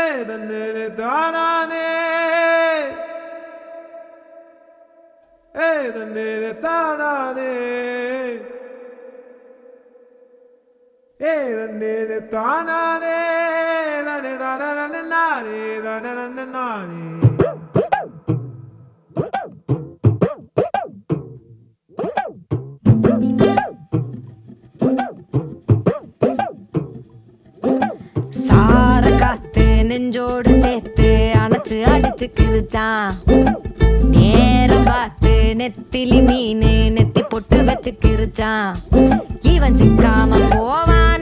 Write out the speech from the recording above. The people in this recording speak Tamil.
தன்னே தானானே ஏ தன்னே தானானே ஏ தன்னே தானானே தானே தானே நானே தானே நானே சார காத்து நெஞ்சோடு சேர்த்து அணைச்சு அடிச்சு கிழிச்சான் நேரம் பார்த்து நெத்திலி மீன் நெத்தி பொட்டு வச்சு கிழிச்சான் இவன் சிக்காம போவான்